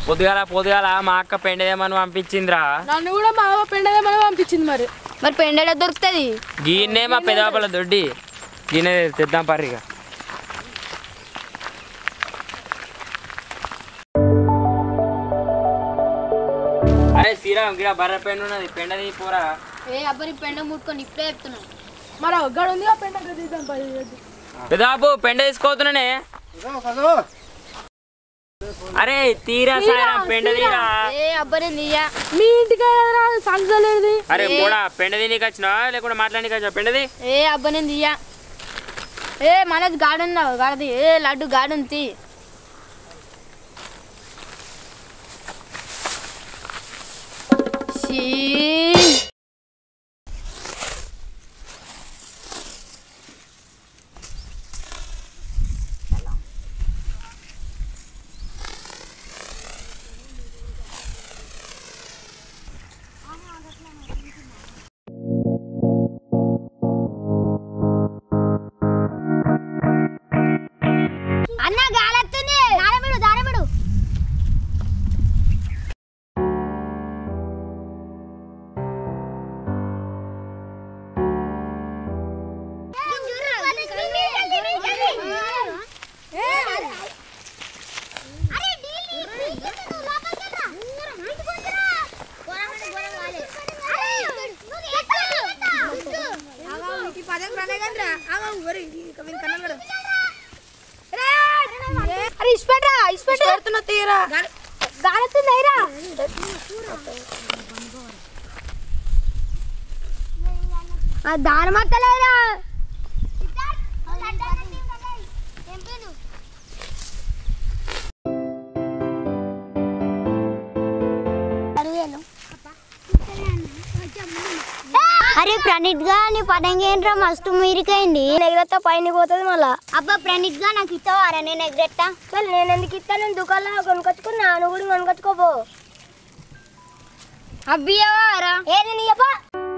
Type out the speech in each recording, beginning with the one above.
పొద్దుగాల పొద్దుగాల మా అక్క పెండేమని పంపించిందిరా నన్ను కూడా మా అవ్వ పెండదేమని పంపించింది మరి మరి పెండెడ దొరుకుతుంది గీన్నే మా పెదవాపల దొడ్డి గీనే తెద్దాం పర్రిగా అరే శ్రీరామ్ గిడ బర్ర పెండు ఉన్నది పెండది పోరా ఏ అబ్బరి పెండ ముట్టుకొని ఇప్పుడే చెప్తున్నాను మరి ఒక్కడు ఉంది ఆ పెండ తీద్దాం పది పెదాపు పెండ తీసుకోతున్నానే అరే తీరా సాయం పెండ తీరా ఏ అబ్బరి నీయా మీ ఇంటికి సంగలేదు అరే కూడా పెండ తినీకి వచ్చినావా లేకుండా మాట్లాడానికి వచ్చినా పెండది ఏ అబ్బని నీయా ఏ మనది గార్డెన్ గాడది ఏ లడ్డు గార్డెన్ తీ షీ అన్న గాలొస్తుంది దారమిడు దారమిడు అరే ఇష్టపడరా ఇష్టపడుతున్నా తీరా గాలొస్తుందిరా దానమక్కలేరా అరే ప్రణీత్ గా నీ పతంగి ఏంట్రా మస్తు మీరికైంది ఎగరత్తా పైన పోతుంది మళ్ళా అబ్బా ప్రణీత్ గా నాకు ఇస్తావారా నేను ఎగరెత్తా మళ్ళీ నేను ఎందుకు ఇస్తాను నేను దుకాణంలో కొనుకొచ్చుకుని నాను కూడా కొనుకొచ్చుకోపో అబ్బియవారా ఏ నేను ఇయ్యపా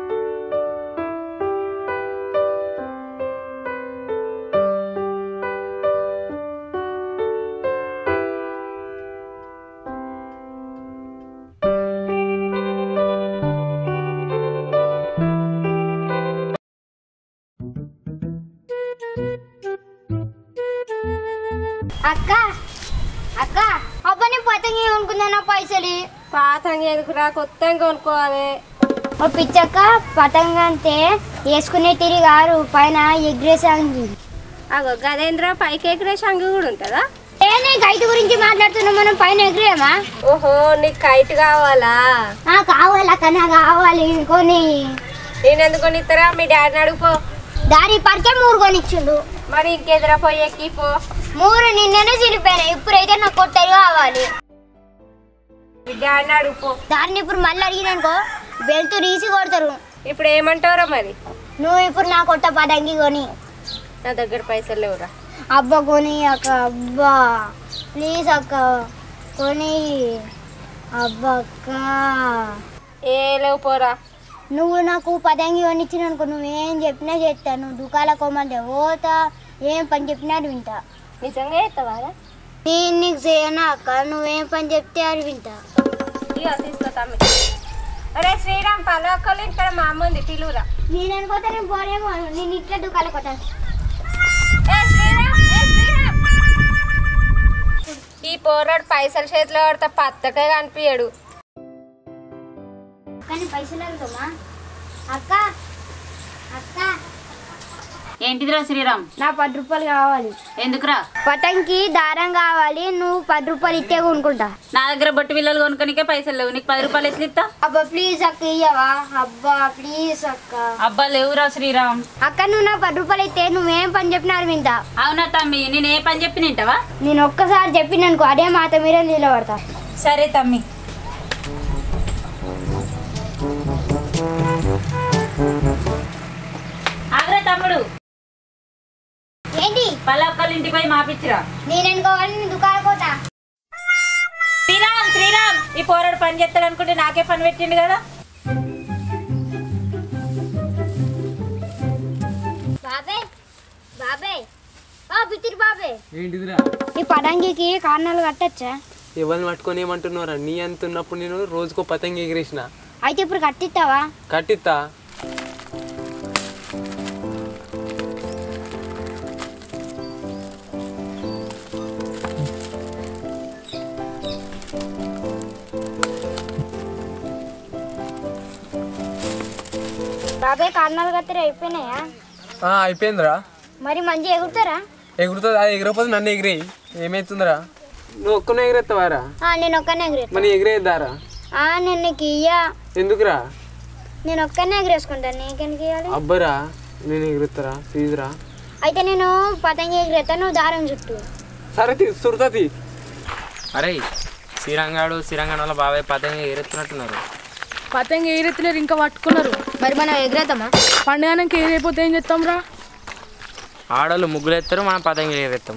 అక్క అక్క అబ్బా నేను పతంగి కొనుక్కున్నా పైసలు పాతంగి ఎందుకురా కొత్త కొనుక్కోవాలి ఓ పిచ్చక్క పతంగ అంటే వేసుకునే తిరిగి గారు పైన ఎగ్రేసాంగి అగో గదేంద్ర పైకి ఎగిరే షంగు కూడా ఉంటుందా ఏ నీ కైట్ గురించి మాట్లాడుతున్నాం మనం పైన ఎగిరేమా ఓహో నీకు కైట్ కావాలా ఆ కావాలక్క నాకు కావాలి కొని నేను ఎందుకు ఇస్తారా మీ డాడీని అడుగుపో దారి పడితే మూడు కొనిచ్చిండు మరి ఇంకెదురా పోయి ఎక్కిపో మూడు నిన్ననే చిరిపోయినా ఇప్పుడైతే నాకు కొత్తవి కావాలి మీ డాడీని అడుగుపో దారిని ఇప్పుడు మళ్ళీ అడిగిననుకో బెల్ట్ రీసి కొడతారు ఇప్పుడు ఏమంటావురా మరి నువ్వు ఇప్పుడు నా కొత్త పదంగి కొని నా దగ్గర పైసలు లేవురా అబ్బా కొని అక్క అబ్బా ప్లీజ్ అక్క కొని అబ్బా అక్క ఏ లేవు పోరా నువ్వు నాకు పదంగి కొనిచ్చిన అనుకో నువ్వేం చెప్పినా చేస్తా నువ్వు దుకాణాల కొమ్మంటే పోతా ఏం పని చెప్పినా అది వింటా నిజంగా చేస్తావారా నేను నీకు చేయనా అక్క నువ్వేం పని చెప్తే అది వింటా ఇక తీసుకో తమ్మి అరే శ్రీరామ్ పలవక్కలు ఇక్కడ మా అమ్మ ఉంది పిలువురా నేను అనుకోతా నేను పోనేమో నేను ఇట్లా దుకాణాల కొట్టాను ఏ శ్రీరామ్ ఏ శ్రీరామ్ ఈ పోరాడు పైసలు చేతిలో పడితే పత్తకే కనిపించడు కానీ పైసలు అడుగుతామా అక్క అక్క ఏంటిదిరా శ్రీరామ్ నా పది రూపాయలు కావాలి ఎందుకురా పటంకి దారం కావాలి నువ్వు పది రూపాయలు ఇస్తే కొనుక్కుంటా నా దగ్గర బొట్టు బిల్లలు కొనుక్కోనికే పైసలు లేవు నీకు పది రూపాయలు ఎట్లా ఇస్తా అబ్బా ప్లీజ్ అక్క ఇయ్యవా అబ్బా ప్లీజ్ అక్క అబ్బా లేవురా శ్రీరామ్ అక్క నువ్వు నా పది రూపాయలు ఇస్తే నువ్వేం పని చెప్పినారు వింటా అవునా తమ్మి నేను ఏ పని చెప్పి నింటావా నేను ఒక్కసారి చెప్పిననుకో అదే మాట మీద నిలబడతా సరే తమ్మి ఆగ్రా తమ్ముడు ఏంటి పల్లక్కల ఇంటికి పోయి మాపిచ్చిరా నేను అనుకోవాలి నేను దుకాణం పోతా శ్రీరామ్ శ్రీరామ్ ఈ పోరాడు పని చేస్తాడు అనుకుంటే నాకే పని పెట్టిండు కదా బాబే బాబే ఓ పిచ్చిరి బాబే ఏంటిదిరా ఈ పడంగికి కారణాలు కట్టచ్చా ఎవరిని పట్టుకొని ఏమంటున్నారా నీ అంత ఉన్నప్పుడు నేను రోజుకో పతంగి ఎగిరేసిన అయితే ఇప్పుడు కట్టిస్తావా కట్టిస్తా బాబాయ్ కారణాలు కత్తిరి అయిపోయినాయా ఆ, అయిపోయిందిరా మరి మంచిగా ఎగురుతారా ఎగురుతుంది అది ఎగిరపోతే నన్ను ఎగిరి ఏమవుతుందిరా నువ్వు ఒక్కనే ఎగిరెత్తావారా ఆ, నేను ఒక్కనే ఎగిరేస్తా మరి ఎగిరేద్దారా ఆ, నేను నీకు ఇయ్యా ఎందుకురా నేను ఒక్కనే ఎగిరేసుకుంటాను నీకెందుకు ఇవ్వాలి అబ్బరా నేను ఎగిరెత్తారా ప్లీజ్ రా అయితే నేను పతంగి ఎగిరేస్తా నువ్వు దారం చుట్టూ సరే తీ సురుతుంది అరే శ్రీరంగాడు శ్రీరంగం వల్ల బాబాయ్ పతంగా ఎగురెత్తున్నట్టున్నారు పతంగి ఏరెత్తలేరు ఇంకా పట్టుకున్నారు మరి మనం ఎగిరేద్దామా పండుగకి ఏరైపోతే ఏం చేస్తాం రా ఆడోళ్ళు ముగ్గులు ఎత్తారు మనం పతంగి ఎగురెత్తాం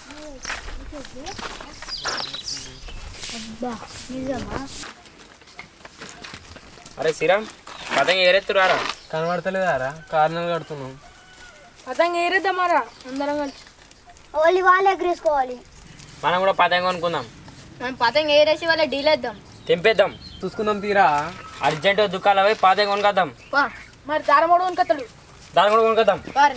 అరే శ్రీరామ్ పతంగి ఎగురెత్తురు రారా కనబడతలేదారా కారణాలు కడుతున్నాం పతంగి ఏరేద్దామారా అందరం కలిసి ఓన్లీ వాళ్ళు ఎగిరేసుకోవాలి మనం కూడా పతంగి కొనుక్కుందాం మనం పతంగి ఏరేసి వాళ్ళ డీల్ వేద్దాం తెంపేద్దాం చూసుకుందాం తీరా అర్జెంట్ దుకాణాలు పోయి పతంగి కొనుక్కొద్దాం వా మరి దారమోడు కొనుకొస్తాడు దాన్ని కూడా కొనుక్కొద్దాం వారు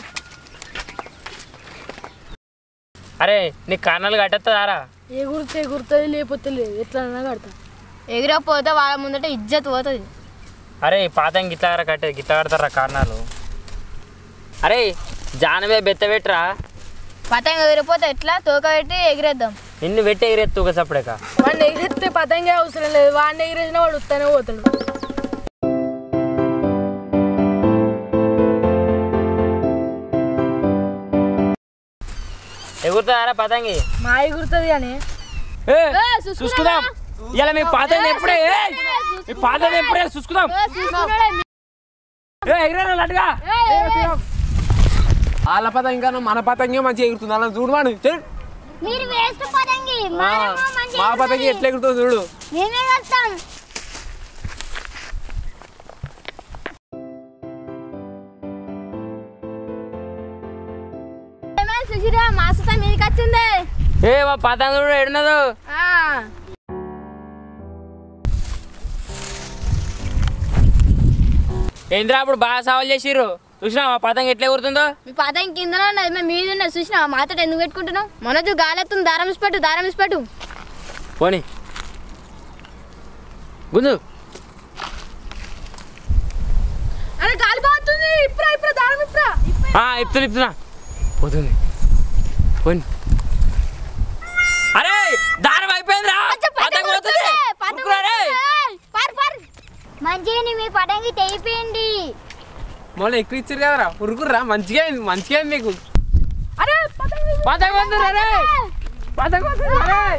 అరే నీ కర్ణాలు కట్టేస్తారా ఎగురితే ఎగురుతుంది లేకపోతే లేదు ఎట్లా కడతా ఎగిరకపోతే వాళ్ళ ముందట ఇజ్జత్ పోతుంది అరే పాతంగి గిట్లా కట్టే గిట్లా కడతారా కారణాలు అరే జానవే బెత్త పెట్టరా పతంగి ఎగిరిపోతే ఎట్లా తోక పెట్టి ఎగిరేద్దాం నిన్ను పెట్టి ఎగిరెత్తు ఒక సప్పుడేక వాడిని ఎగిరిస్తే పతంగి అవసరం లేదు వాడిని ఎగిరేసిన వాడు ఉత్తనే పోతాడు ఎగురుతారా పతంగి మా ఎగురుతుంది కానీ ఏ, చూసుకుందాం ఇలా మీ పాతంగి ఎప్పుడే ఏ, మీ పాతంగి ఎప్పుడే చూసుకుందాం ఏ ఎగిరేనా లడ్డుగా వాళ్ళ పతంగి కన్నా మన పతంగి మంచిగా ఎగురుతుంది అలా చూడమాను చెడు మీరు వేస్ట్ పతంగి మనము మంచిగా మా పతంగి ఎట్లా ఎగురుతుందో చూడు మేమే వెళ్తాం సుశీరా మాసత మీదకి వచ్చింది ఏ మా పతంగి కూడా ఎడున్నదో ఏంద్రా అప్పుడు బాగా సవాల్ చేసిర్రు చూసినా మా పతంగి ఎట్లా ఎగురుతుందో మీ పతంగి కింద ఉన్నది మేము మీద ఉన్నది చూసినా మాతో ఎందుకు పెట్టుకుంటున్నాం మనదు గాలెత్తుంది దారం ఇసి పెట్టు దారం ఇసి పెట్టు పోనీ గుంజు అరే గాలి బాగుతుంది ఇప్పుడా ఇప్పుడు దారం ఇప్పుడా ఆ, ఇప్పుతున్నా ఇప్పుతున్నా పోతుంది పోని అరే దారం అయిపోయిందిరా పతంగి పోతుంది ఉరుకురా రే. మంచిగా మీ పతంగి తెగిపోయింది మొన్న ఎక్కువ ఇచ్చారు కదరా ఉరుకుర్రా మంచిగా అయింది మంచిగా అయింది మీకు అరే పతంగి పతంగి పోతుందిరా రే. పతంగి పోతుందిరా రే.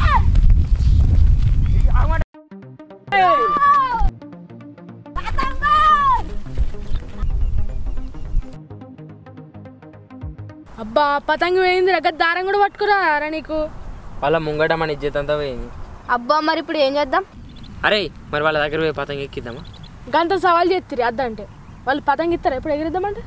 అబ్బా పతంగి పోయింది దగ్గర దారం కూడా పట్టుకురా రా నీకు వాళ్ళ ముంగట మన ఇజ్జత్ అంతా పోయింది అబ్బా మరి ఇప్పుడు ఏం చేద్దాం అరే మరి వాళ్ళ దగ్గర పోయి పతంగి ఎక్కిద్దామా గంట సవాల్ చేస్తారు అద్దంటే వాళ్ళు పతంగి ఇస్తారా ఎప్పుడు ఎగిరిద్దామంటే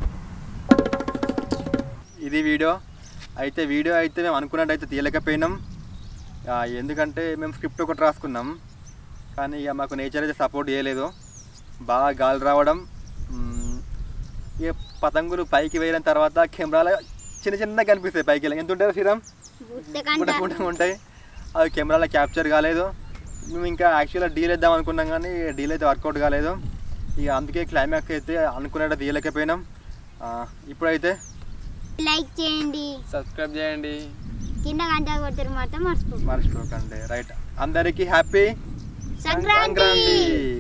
ఇది వీడియో అయితే వీడియో అయితే మేము అనుకున్నట్టు అయితే తీయలేకపోయినాం ఆ, ఎందుకంటే మేము స్క్రిప్ట్ ఒకటి రాసుకున్నాం కానీ ఇక మాకు నేచర్ అయితే సపోర్ట్ చేయలేదు బాగా గాలి రావడం మ్, ఇక పతంగులు పైకి వేయడం తర్వాత కెమెరాలో చిన్న చిన్నగా కనిపిస్తాయి పైకి వెళ్ళి. ఎంత ఉంటాయి శ్రీరామ్ గుంట గుంట ఉంటాయి అవి కెమెరాలో క్యాప్చర్ కాలేదు మేము ఇంకా యాక్చువల్గా డీల్ వేద్దాం అనుకున్నాం కానీ డీల్ అయితే వర్కౌట్ కాలేదు ఇక అందుకే క్లైమాక్స్ అయితే అనుకున్నట్టు తీయలేకపోయినాం ఆ, ఇప్పుడైతే లైక్ చేయండి సబ్స్క్రైబ్ చేయండి కింద గంట కొడుతురు మాత్రం మర్చిపో మర్చిపోకండి రైట్ అందరికీ హ్యాపీ సంక్రాంతి సంక్రాంతి